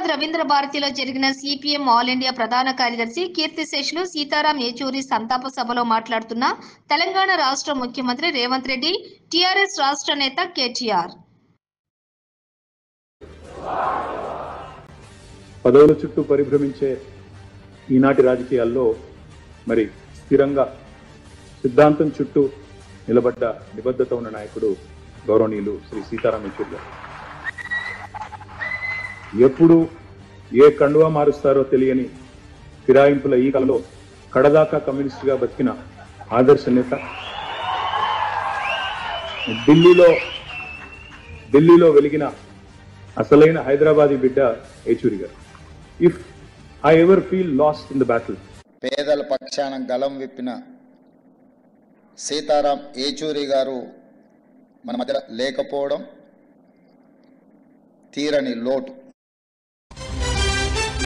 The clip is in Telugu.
రవీంద్ర భారతిలో జరిగిన సిపిఎం ఆల్ ఇండియా ప్రధాన కార్యదర్శి కీర్తిశేషులు సీతారాం ఏచూరి సంతాప సభలో మాట్లాడుతున్న తెలంగాణ రాష్ట్ర ముఖ్యమంత్రి రేవంత్ రెడ్డి టిఆర్ఎస్ రాష్ట్ర నేత కేటీఆర్ పదవుల చుట్టూ పరిభ్రమించే ఈనాటి రాజకీయాల్లో మరి స్థిరంగా సిద్ధాంతం చుట్టూ నిలబడ్డ నిబద్ధత ఉన్న నాయకుడు గౌరవనీయులు శ్రీ సీతారాం యెచూరి గారు ఎప్పుడు ఏ కండువా మారుస్తారో తెలియని ఫిరాయింపుల ఈ కలలో కడదాకా కమ్యూనిస్టుగా బతికిన ఆదర్శ నేత ఢిల్లీలో ఢిల్లీలో వెలిగిన అసలైన హైదరాబాదీ బిడ్డ ఏచూరి గారు if I ever feel lost in the battle పేదల పక్షాన గలం విప్పిన సీతారాం ఏచూరి గారు మన మధ్య లేకపోవడం తీరని లోటు